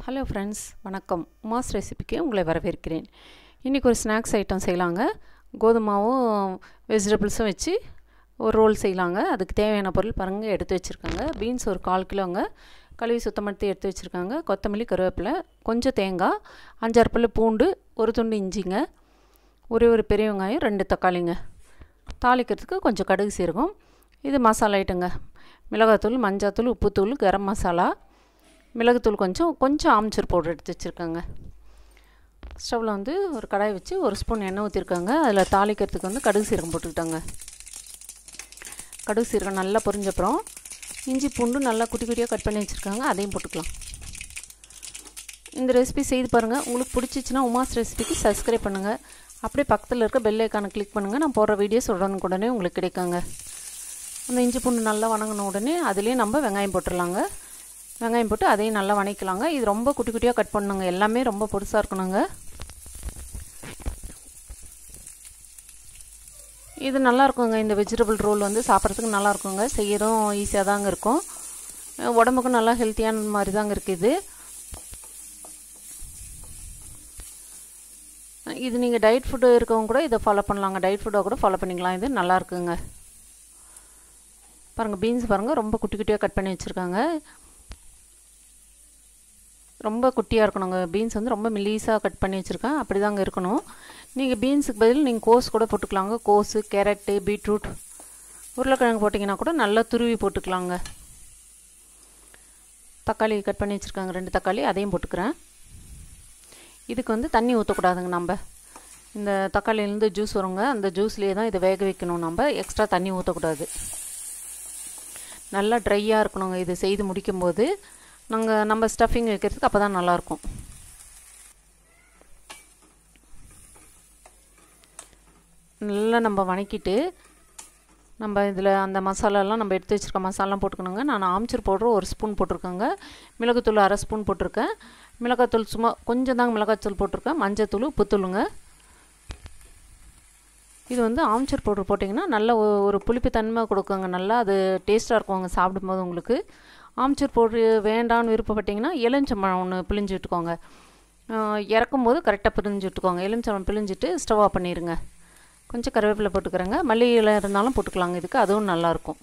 hello friends வணக்கம் உமாஸ் ரெசிபிக்கு உங்களை வரவேற்கிறேன் இன்றைக்கி ஒரு ஸ்நாக்ஸ் ஐட்டம் செய்யலாங்க கோதுமாவும் வெஜிடபிள்ஸும் வச்சு ஒரு ரோல் செய்யலாங்க அதுக்கு தேவையான பொருள் பாருங்கள் எடுத்து வச்சுருக்காங்க பீன்ஸ் ஒரு கால் கிலோங்க கழுவி சுத்தப்படுத்தி எடுத்து வச்சுருக்காங்க கொத்தமல்லி கருவேப்பிலை கொஞ்சம் தேங்காய் அஞ்சாறு பல்லு பூண்டு ஒரு துண்டு இஞ்சிங்க ஒரே ஒரு பெரிய வெங்காயம் ரெண்டு தக்காளிங்க தாளிக்கிறதுக்கு கொஞ்சம் கடுகு சீரகம் இது மசாலா ஐட்டங்க மிளகாத்தூள் மஞ்சாத்தூள் உப்புத்தூள் கரம் மசாலா மிளகுத்தூள் கொஞ்சம் கொஞ்சம் ஆம்ச்சூர் பவுடர் எடுத்து வச்சுருக்காங்க ஸ்டவ்வில் வந்து ஒரு கடாய் வச்சு ஒரு ஸ்பூன் எண்ணெய் ஊற்றிருக்காங்க அதில் தாளிக்கிறதுக்கு வந்து கடுகு சீரகம் போட்டுக்கிட்டாங்க கடுகு சீரகம் நல்லா பொரிஞ்சப்புறம் இஞ்சி பூண்டு நல்லா குட்டி குட்டியாக கட் பண்ணி வச்சுருக்காங்க அதையும் போட்டுக்கலாம் இந்த ரெசிபி செய்து பாருங்கள் உங்களுக்கு பிடிச்சிச்சின்னா உமாஸ் ரெசிபிக்கு சப்ஸ்கிரைப் பண்ணுங்கள் அப்படியே பக்கத்தில் இருக்க பெல் ஐக்கானை கிளிக் பண்ணுங்கள் நான் போடுற வீடியோஸ் உடனுக்குடனே உங்களுக்கு கிடைக்குங்க அந்த இஞ்சி பூண்டு நல்லா வணங்கின உடனே அதுலேயே நம்ம வெங்காயம் போட்டுடலாங்க வெங்காயம் போட்டு அதையும் நல்லா வணக்கலாங்க இது ரொம்ப குட்டி குட்டியாக கட் பண்ணுங்க எல்லாமே ரொம்ப பொருசாக இருக்கணுங்க இது நல்லா இருக்குங்க இந்த வெஜிடபிள் ரோல் வந்து சாப்பிட்றதுக்கு நல்லா இருக்குங்க செய்யறதும் ஈஸியாக தாங்க இருக்கும் உடம்புக்கும் நல்லா ஹெல்த்தியான மாதிரி தாங்க இருக்குது இது நீங்கள் டயட் ஃபுட்டு இருக்கவங்க கூட இதை ஃபாலோ பண்ணலாங்க டயட் ஃபுட்டாக கூட ஃபாலோ பண்ணிக்கலாம் இது நல்லா இருக்குங்க பாருங்கள் பீன்ஸ் பாருங்கள் ரொம்ப குட்டி குட்டியாக கட் பண்ணி வச்சுருக்காங்க ரொம்ப குட்டியாக இருக்கணுங்க பீன்ஸ் வந்து ரொம்ப மெலீஸாக கட் பண்ணி வச்சுருக்கேன் அப்படி தாங்க இருக்கணும் நீங்கள் பீன்ஸுக்கு பதில் நீங்கள் கோஸ் கூட போட்டுக்கலாங்க கோஸு கேரட்டு பீட்ரூட் உருளைக்கிழங்கு போட்டிங்கன்னா கூட நல்லா துருவி போட்டுக்கலாங்க தக்காளி கட் பண்ணி வச்சுருக்காங்க ரெண்டு தக்காளி அதையும் போட்டுக்கிறேன் இதுக்கு வந்து தண்ணி ஊற்றக்கூடாதுங்க நம்ம இந்த தக்காளியிலேருந்து ஜூஸ் வருங்க அந்த ஜூஸ்லேயே தான் இதை வேக வைக்கணும் நம்ம எக்ஸ்ட்ரா தண்ணி ஊற்றக்கூடாது நல்லா ட்ரையாக இருக்கணுங்க இது செய்து முடிக்கும்போது நாங்கள் நம்ம ஸ்டஃபிங் வைக்கிறதுக்கு அப்போ தான் நல்லாயிருக்கும் நல்லா நம்ம வணக்கிட்டு நம்ம இதில் அந்த மசாலாலாம் நம்ம எடுத்து வச்சுருக்க மசாலாம் போட்டுக்கணுங்க நான் ஆம்ச்சூர் பவுட்ரு ஒரு ஸ்பூன் போட்டிருக்கேங்க மிளகுத்தூள் அரை ஸ்பூன் போட்டிருக்கேன் மிளகாத்தூள் சும்மா கொஞ்சம் தாங்க மிளகாத்தூள் போட்டிருக்கேன் மஞ்சத்தூள் உப்புத்தூளுங்க இது வந்து ஆம்ச்சூர் பவுட்ரு போட்டிங்கன்னா நல்ல ஒரு புளிப்பு தன்மை கொடுக்குங்க நல்லா அது டேஸ்ட்டாக இருக்குங்க சாப்பிடும்போது உங்களுக்கு ஆம்ச்சூர் பவுட்ரு வேண்டான்னு விருப்பப்பட்டிங்கன்னா எலுமிச்சம்பழம் ஒன்று பிழிஞ்சு விட்டுக்கோங்க இறக்கும் போது கரெக்டாக பிழிஞ்சு விட்டுக்கோங்க எலுமிச்சம்பழம் பிழிஞ்சிட்டு ஸ்டவ் ஆஃப் பண்ணிடுங்க கொஞ்சம் கருவேப்பிலை போட்டுக்கிறேங்க மல்லி இலை இருந்தாலும் போட்டுக்கலாங்க இதுக்கு அதுவும் நல்லாயிருக்கும்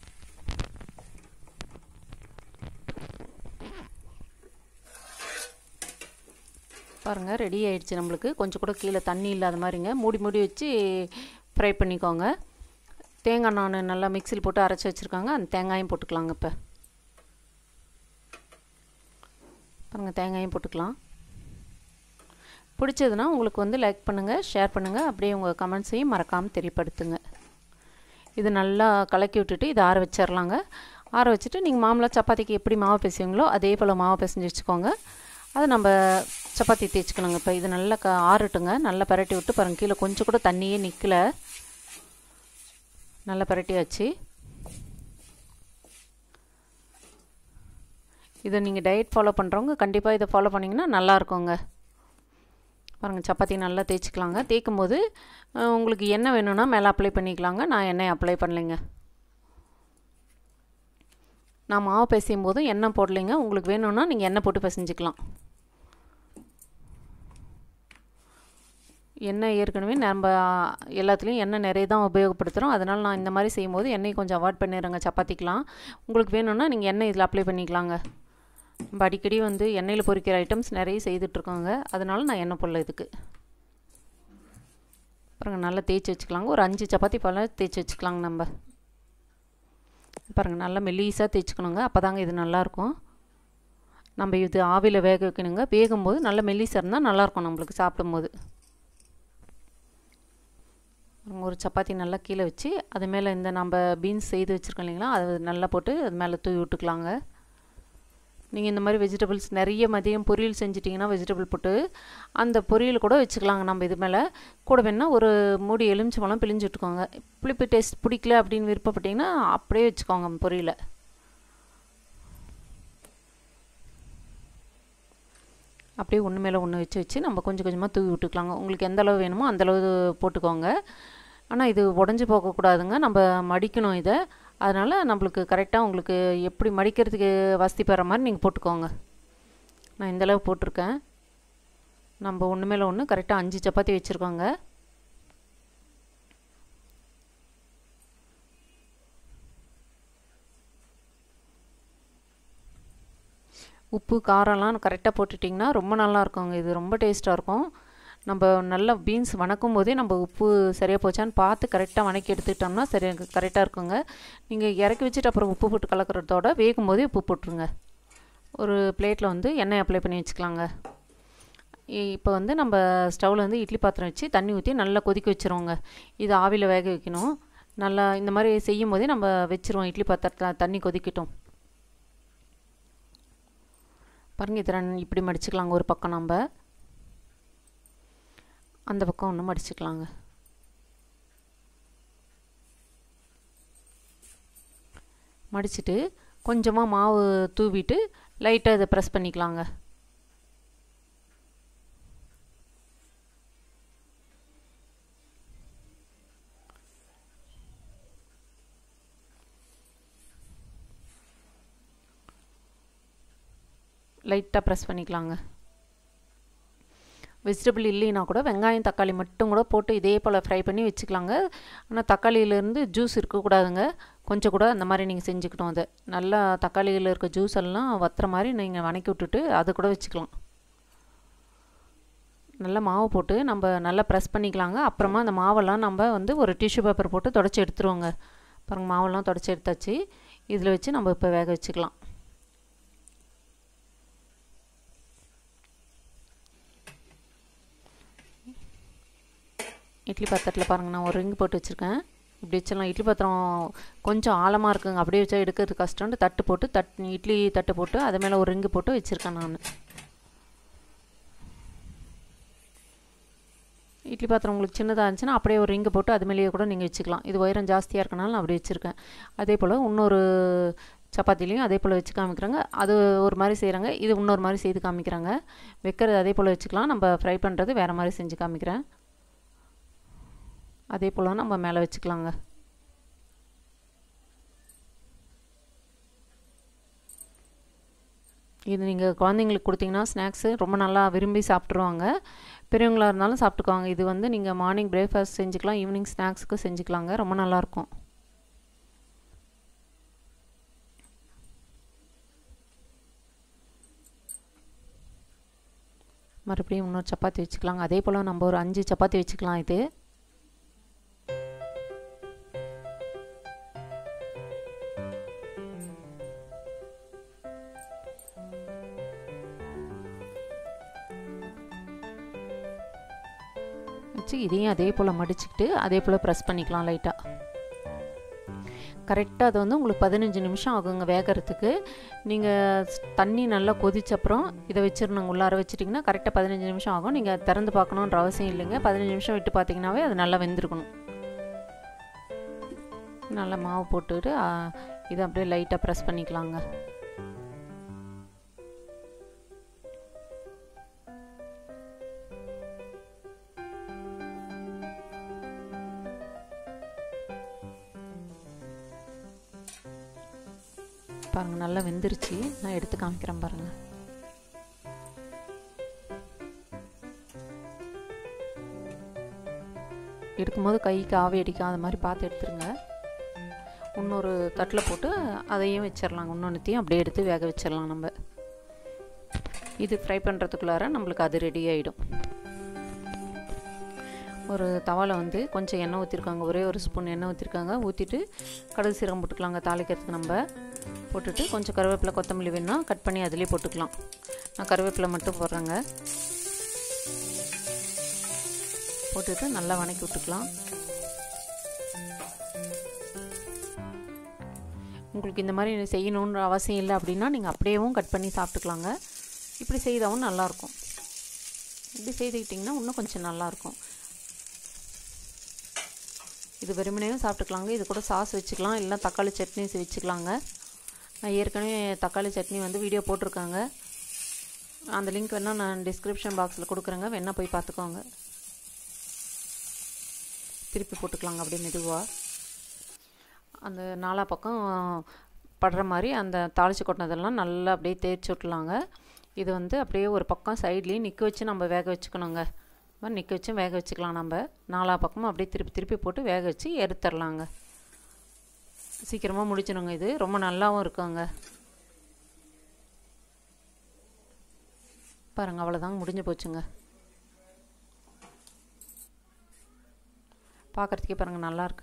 பாருங்கள் ரெடி ஆகிடுச்சு நம்மளுக்கு கொஞ்சம் கூட கீழே தண்ணி இல்லாத மாதிரிங்க மூடி மூடி வச்சு ஃப்ரை பண்ணிக்கோங்க தேங்காய் நான் நல்லா மிக்சியில் போட்டு அரைச்சி வச்சுருக்காங்க அந்த தேங்காயும் போட்டுக்கலாங்க இப்போ பாருங்கள் தேங்காயும் போட்டுக்கலாம் பிடிச்சதுன்னா உங்களுக்கு வந்து லைக் பண்ணுங்கள் ஷேர் பண்ணுங்கள் அப்படியே உங்கள் கமெண்ட்ஸையும் மறக்காமல் தெரியப்படுத்துங்க இது நல்லா கலக்கி விட்டுட்டு இதை ஆற வச்சிடலாங்க ஆற வச்சுட்டு நீங்கள் மாமலாக சப்பாத்திக்கு எப்படி மாவு பேசுவீங்களோ அதே போல் மாவு பிசைஞ்சு வச்சுக்கோங்க அதை நம்ம சப்பாத்தி தேய்ச்சிக்கணுங்க இப்போ இது நல்லா க ஆறட்டுங்க நல்லா பரட்டி விட்டு பாருங்கள் கீழே கொஞ்சம் கூட தண்ணியே நிற்கல நல்லா பரட்டியாச்சு இதை நீங்கள் டயட் ஃபாலோ பண்ணுறவங்க கண்டிப்பாக இதை ஃபாலோ பண்ணிங்கன்னா நல்லாயிருக்குங்க பாருங்கள் சப்பாத்தி நல்லா தேய்ச்சிக்கலாங்க தேய்க்கும் போது உங்களுக்கு எண்ணெய் வேணும்னா மேலே அப்ளை பண்ணிக்கலாங்க நான் எண்ணெய் அப்ளை பண்ணலைங்க நான் மாவு பிசையும் போதும் எண்ணெய் போடலைங்க உங்களுக்கு வேணும்னா நீங்கள் எண்ணெய் போட்டு பிசைஞ்சிக்கலாம் எண்ணெய் ஏற்கனவே நம்ம எல்லாத்துலேயும் எண்ணெய் நிறைய தான் உபயோகப்படுத்துகிறோம் அதனால் நான் இந்த மாதிரி செய்யும்போது எண்ணெய் கொஞ்சம் அவாய்ட் பண்ணிடுறேங்க சப்பாத்திக்கலாம் உங்களுக்கு வேணும்னா நீங்கள் எண்ணெய் இதில் அப்ளை பண்ணிக்கலாங்க நம்ம அடிக்கடி வந்து எண்ணெயில் பொரிக்கிற ஐட்டம்ஸ் நிறைய செய்துட்ருக்கோங்க அதனால நான் எண்ணெய் போடல இதுக்கு பாருங்கள் நல்லா தேய்ச்சி வச்சுக்கலாங்க ஒரு அஞ்சு சப்பாத்தி போல் தேய்ச்சி வச்சுக்கலாங்க நம்ம பாருங்கள் நல்லா மெல்லீஸாக தேய்ச்சிக்கணுங்க அப்போ தாங்க இது நல்லாயிருக்கும் நம்ம இது ஆவியில் வேக வைக்கணுங்க வேகும்போது நல்லா மெல்லீஸாக இருந்தால் நல்லாயிருக்கும் நம்மளுக்கு சாப்பிடும்போது ஒரு சப்பாத்தி நல்லா கீழே வச்சு அது மேலே இந்த நம்ம பீன்ஸ் செய்து வச்சுருக்கோம் இல்லைங்களா அது நல்லா போட்டு அது மேலே தூவி விட்டுக்கலாங்க நீங்கள் இந்த மாதிரி வெஜிடபிள்ஸ் நிறைய மதியம் பொரியல் செஞ்சிட்டிங்கன்னா வெஜிடபிள் போட்டு அந்த பொரியல் கூட வச்சுக்கலாங்க நம்ம இது மேலே கூட வேணால் ஒரு மூடி எலுமிச்சம்பழம் பிழிஞ்சு விட்டுக்கோங்க புளிப்பு டேஸ்ட் பிடிக்கல அப்படின்னு விருப்பப்பட்டிங்கன்னா அப்படியே வச்சுக்கோங்க பொரியலை அப்படியே ஒன்று மேலே ஒன்று வச்சு வச்சு நம்ம கொஞ்சம் கொஞ்சமாக தூவி விட்டுக்கலாங்க உங்களுக்கு எந்த அளவு வேணுமோ அந்தளவு போட்டுக்கோங்க ஆனால் இது உடஞ்சி போகக்கூடாதுங்க நம்ம மடிக்கணும் இதை அதனால் நம்மளுக்கு கரெக்டாக உங்களுக்கு எப்படி மடிக்கிறதுக்கு வசதி பெற மாதிரி நீங்கள் போட்டுக்கோங்க நான் இந்தளவு போட்டிருக்கேன் நம்ம ஒன்று மேலே ஒன்று கரெக்டாக அஞ்சு சப்பாத்தி வச்சுருக்கோங்க உப்பு காரம்லாம் கரெக்டாக போட்டுட்டிங்கன்னா ரொம்ப நல்லா இருக்குங்க இது ரொம்ப டேஸ்ட்டாக இருக்கும் நம்ம நல்லா பீன்ஸ் வணக்கும் போதே நம்ம உப்பு சரியாக போச்சான்னு பார்த்து கரெக்டாக வணக்கி எடுத்துக்கிட்டோம்னா சரி கரெக்டாக இருக்குங்க நீங்கள் இறக்கி வச்சுட்டு அப்புறம் உப்பு போட்டு கலக்கிறதோட வேகும் போதே உப்பு போட்டுருங்க ஒரு பிளேட்டில் வந்து எண்ணெய் அப்ளை பண்ணி வச்சுக்கலாங்க இப்போ வந்து நம்ம ஸ்டவ்வில் வந்து இட்லி பாத்திரம் வச்சு தண்ணி ஊற்றி நல்லா கொதிக்க வச்சுருவோங்க இது ஆவியில் வேக வைக்கணும் நல்லா இந்த மாதிரி செய்யும் போதே நம்ம வச்சுருவோம் இட்லி பாத்திரத்தில் தண்ணி கொதிக்கட்டும் பாருங்கள் இதை இப்படி மடிச்சுக்கலாங்க ஒரு பக்கம் நம்ம அந்த பக்கம் ஒன்று மடிச்சுக்கலாங்க மடிச்சுட்டு கொஞ்சமாக மாவு தூவிட்டு லைட்டாக இதை ப்ரெஸ் பண்ணிக்கலாங்க லைட்டாக ப்ரெஸ் பண்ணிக்கலாங்க வெஜிடபிள் இல்லைன்னா கூட வெங்காயம் தக்காளி மட்டும் கூட போட்டு இதே போல் ஃப்ரை பண்ணி வச்சுக்கலாங்க ஆனால் தக்காளியிலேருந்து ஜூஸ் இருக்கக்கூடாதுங்க கொஞ்சம் கூட அந்த மாதிரி நீங்கள் செஞ்சுக்கணும் அதை நல்லா தக்காளியில் இருக்க ஜூஸ் எல்லாம் வத்துற மாதிரி நீங்கள் வணக்கி விட்டுட்டு அது கூட வச்சுக்கலாம் நல்லா மாவு போட்டு நம்ம நல்லா ப்ரெஸ் பண்ணிக்கலாங்க அப்புறமா அந்த மாவெல்லாம் நம்ம வந்து ஒரு டிஷ்யூ பேப்பர் போட்டு தொடச்சி எடுத்துருவோங்க பாருங்கள் மாவெல்லாம் தொடச்சி எடுத்தாச்சு இதில் வச்சு நம்ம இப்போ வேக வச்சுக்கலாம் இட்லி பாத்திரத்தில் பாருங்கள் நான் ஒரு ரிங் போட்டு வச்சுருக்கேன் இப்படி வச்சிடலாம் இட்லி பாத்திரம் கொஞ்சம் ஆழமாக இருக்குங்க அப்படியே வச்சா எடுக்கிறது கஷ்டம்னு தட்டு போட்டு தட் இட்லி தட்டு போட்டு அது மேலே ஒரு ரிங்கு போட்டு வச்சுருக்கேன் நான் இட்லி பாத்திரம் உங்களுக்கு சின்னதாக இருந்துச்சுன்னா அப்படியே ஒரு ரிங்கு போட்டு அது மேலேயே கூட நீங்கள் வச்சுக்கலாம் இது உயரம் ஜாஸ்தியாக இருக்கனால நான் அப்படி வச்சுருக்கேன் அதே போல் இன்னொரு சப்பாத்திலையும் அதே போல் வச்சு காமிக்கிறாங்க அது ஒரு மாதிரி செய்கிறாங்க இது இன்னொரு மாதிரி செய்து காமிக்கிறாங்க வைக்கிறது அதே போல் வச்சுக்கலாம் நம்ம ஃப்ரை பண்ணுறது வேறு மாதிரி செஞ்சு காமிக்கிறேன் அதே போல் நம்ம மேலே வச்சுக்கலாங்க இது நீங்கள் குழந்தைங்களுக்கு கொடுத்தீங்கன்னா ஸ்நாக்ஸு ரொம்ப நல்லா விரும்பி சாப்பிட்ருவாங்க பெரியவங்களாக இருந்தாலும் சாப்பிட்டுக்குவாங்க இது வந்து நீங்கள் மார்னிங் பிரேக்ஃபாஸ்ட் செஞ்சுக்கலாம் ஈவினிங் ஸ்நாக்ஸுக்கு செஞ்சுக்கலாங்க ரொம்ப நல்லாயிருக்கும் மறுபடியும் இன்னொரு சப்பாத்தி வச்சுக்கலாங்க அதே போல் நம்ம ஒரு அஞ்சு சப்பாத்தி வச்சுக்கலாம் இது வச்சு இதையும் அதே போல் மடிச்சுக்கிட்டு அதே போல் ப்ரெஸ் பண்ணிக்கலாம் லைட்டாக கரெக்டாக அது வந்து உங்களுக்கு பதினஞ்சு நிமிஷம் ஆகுங்க வேகிறதுக்கு நீங்கள் தண்ணி நல்லா கொதிச்சப்புறம் இதை வச்சிடணுங்க உள்ளார வச்சிட்டிங்கன்னா கரெக்டாக பதினஞ்சு நிமிஷம் ஆகும் நீங்கள் திறந்து பார்க்கணுன்ற அவசியம் இல்லைங்க பதினஞ்சு நிமிஷம் விட்டு பார்த்தீங்கன்னாவே அது நல்லா வெந்திருக்கணும் நல்லா மாவு போட்டுட்டு இதை அப்படியே லைட்டாக ப்ரெஸ் பண்ணிக்கலாங்க பாருங்கள் நல்லா வெந்துருச்சு நான் எடுத்து காமிக்கிறேன் பாருங்கள் எடுக்கும்போது கைக்கு ஆவி அடிக்காத மாதிரி பார்த்து எடுத்துருங்க இன்னொரு தட்டில் போட்டு அதையும் வச்சிடலாங்க இன்னொன்றுத்தையும் அப்படியே எடுத்து வேக வச்சிடலாம் நம்ம இது ஃப்ரை பண்ணுறதுக்குள்ளார நம்மளுக்கு அது ரெடி ஆகிடும் ஒரு தவாவில் வந்து கொஞ்சம் எண்ணெய் ஊற்றிருக்காங்க ஒரே ஒரு ஸ்பூன் எண்ணெய் ஊற்றிருக்காங்க ஊற்றிட்டு கடுகு சீரகம் போட்டுக்கலாங்க தாளிக்கிறதுக்கு நம்ம போட்டுட்டு கொஞ்சம் கருவேப்பிலை கொத்தமல்லி வேணும்னா கட் பண்ணி அதிலே போட்டுக்கலாம் நான் கருவேப்பிலை மட்டும் போடுறேங்க போட்டுட்டு நல்லா வணக்கி விட்டுக்கலாம் உங்களுக்கு இந்த மாதிரி செய்யணுன்ற அவசியம் இல்லை அப்படின்னா நீங்கள் அப்படியேவும் கட் பண்ணி சாப்பிட்டுக்கலாங்க இப்படி செய்தாவும் நல்லாயிருக்கும் இப்படி செய்துக்கிட்டிங்கன்னா இன்னும் கொஞ்சம் நல்லாயிருக்கும் இது வெறுமனையும் சாப்பிட்டுக்கலாங்க இது கூட சாஸ் வச்சுக்கலாம் இல்லை தக்காளி சட்னி வச்சுக்கலாங்க நான் ஏற்கனவே தக்காளி சட்னி வந்து வீடியோ போட்டிருக்காங்க அந்த லிங்க் வேணால் நான் டிஸ்கிரிப்ஷன் பாக்ஸில் கொடுக்குறேங்க வேணால் போய் பார்த்துக்கோங்க திருப்பி போட்டுக்கலாங்க அப்படியே மெதுவாக அந்த நாலா பக்கம் படுற மாதிரி அந்த தாளித்து கொட்டினதெல்லாம் நல்லா அப்படியே தேய்ச்சி விட்லாங்க இது வந்து அப்படியே ஒரு பக்கம் சைட்லேயும் நிற்க வச்சு நம்ம வேக வச்சுக்கணுங்க மாதிரி நிற்க வச்சும் வேக வச்சுக்கலாம் நம்ம நாலா பக்கமும் அப்படியே திருப்பி திருப்பி போட்டு வேக வச்சு எடுத்துடலாங்க சீக்கிரமாக முடிச்சிடுங்க இது ரொம்ப நல்லாவும் இருக்குங்க பாருங்கள் அவ்வளோதாங்க முடிஞ்சு போச்சுங்க பார்க்குறதுக்கே பாருங்கள் நல்லாயிருக்கு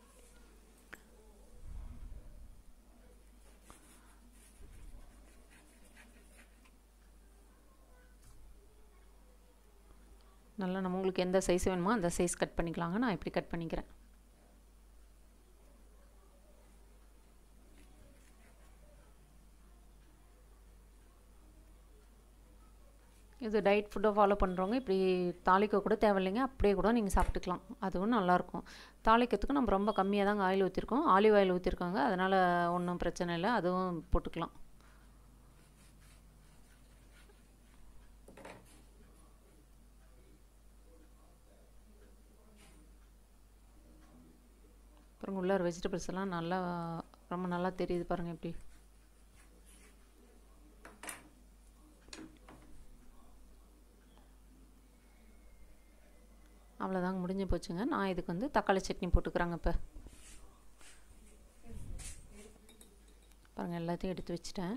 நல்லா நம்ம உங்களுக்கு எந்த சைஸ் வேணுமோ அந்த சைஸ் கட் பண்ணிக்கலாங்க நான் இப்படி கட் பண்ணிக்கிறேன் இது டயட் ஃபுட்டை ஃபாலோ பண்ணுறவங்க இப்படி தாளிக்க கூட தேவையில்லைங்க அப்படியே கூட நீங்கள் சாப்பிட்டுக்கலாம் அதுவும் நல்லாயிருக்கும் தாளிக்கிறதுக்கு நம்ம ரொம்ப கம்மியாக தாங்க ஆயில் ஊற்றிருக்கோம் ஆலிவ் ஆயில் ஊற்றிருக்காங்க அதனால் ஒன்றும் பிரச்சனை இல்லை அதுவும் போட்டுக்கலாம் அப்புறம் உள்ளார வெஜிடபிள்ஸ் எல்லாம் நல்லா ரொம்ப நல்லா தெரியுது பாருங்கள் எப்படி அவ்வளோதாங்க முடிஞ்சு போச்சுங்க நான் இதுக்கு வந்து தக்காளி சட்னி போட்டுக்கிறேங்க இப்போ பாருங்கள் எல்லாத்தையும் எடுத்து வச்சுட்டேன்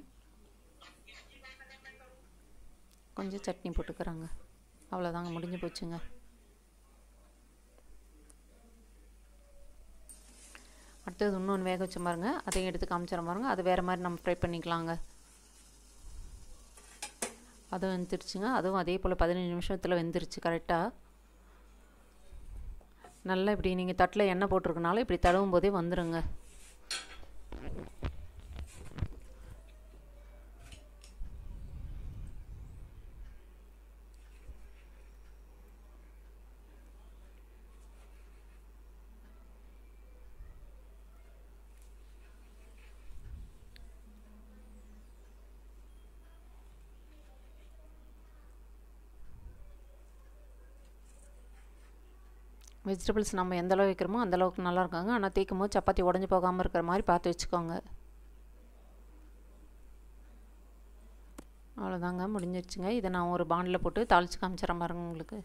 கொஞ்சம் சட்னி போட்டுக்கிறேங்க அவ்வளோதாங்க முடிஞ்சு போச்சுங்க அடுத்தது இன்னொன்று வேக வச்ச பாருங்க அதையும் எடுத்து காமிச்சிட பாருங்க அது வேறு மாதிரி நம்ம ஃப்ரை பண்ணிக்கலாங்க அதுவும் வெந்துருச்சுங்க அதுவும் அதே போல் பதினஞ்சு நிமிஷத்தில் வெந்துருச்சு கரெக்டாக நல்லா இப்படி நீங்கள் தட்டில் எண்ணெய் போட்டிருக்கனால இப்படி தடவும் போதே வந்துடுங்க வெஜிடபிள்ஸ் நம்ம எந்த அளவு வைக்கிறோமோ அந்த அளவுக்கு நல்லா இருக்காங்க ஆனால் தேய்க்கும் போது சப்பாத்தி உடஞ்சி போகாமல் இருக்கிற மாதிரி பார்த்து வச்சுக்கோங்க அவ்வளோதாங்க முடிஞ்சிருச்சுங்க இதை நான் ஒரு பாண்டில் போட்டு தாளித்து காமிச்சிடறேன் பாருங்க உங்களுக்கு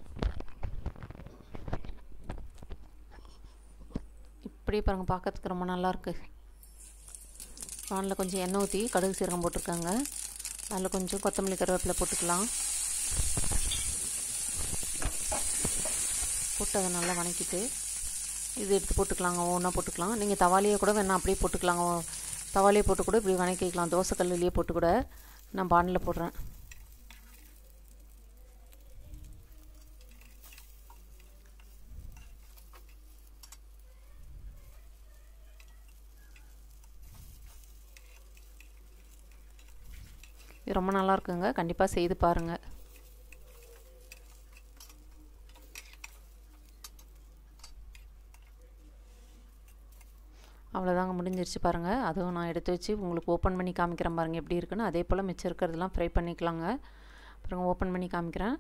இப்படியே பாருங்கள் பார்க்கறதுக்கு ரொம்ப நல்லாயிருக்கு பானில் கொஞ்சம் எண்ணெய் ஊற்றி கடுகு சீரகம் போட்டிருக்காங்க அதில் கொஞ்சம் கொத்தமல்லி கருவேப்பிலை போட்டுக்கலாம் போட்டு அதை நல்லா வணக்கிட்டு இது எடுத்து போட்டுக்கலாங்க ஒன்றா போட்டுக்கலாம் நீங்கள் தவாலியே கூட வேணால் அப்படியே போட்டுக்கலாங்க தவாலியே போட்டு கூட இப்படி வணக்கிக்கலாம் தோசை கல்லுலேயே போட்டு கூட நான் பானில் போடுறேன் இது ரொம்ப நல்லா இருக்குங்க கண்டிப்பாக செய்து பாருங்கள் அவ்வளோதாங்க முடிஞ்சிருச்சு பாருங்கள் அதுவும் நான் எடுத்து வச்சு உங்களுக்கு ஓப்பன் பண்ணி காமிக்கிறேன் பாருங்கள் எப்படி இருக்குன்னு அதே போல் மிச்சம் இருக்கிறதெல்லாம் ஃப்ரை பண்ணிக்கலாங்க அப்புறம் ஓப்பன் பண்ணி காமிக்கிறேன்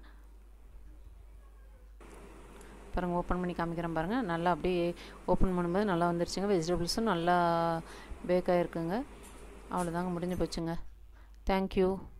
பாருங்கள் ஓப்பன் பண்ணி காமிக்கிறேன் பாருங்கள் நல்லா அப்படியே ஓப்பன் பண்ணும்போது நல்லா வந்துருச்சுங்க வெஜிடபிள்ஸும் நல்லா பேக் ஆகிருக்குங்க அவ்வளோதாங்க முடிஞ்சு போச்சுங்க தேங்க்யூ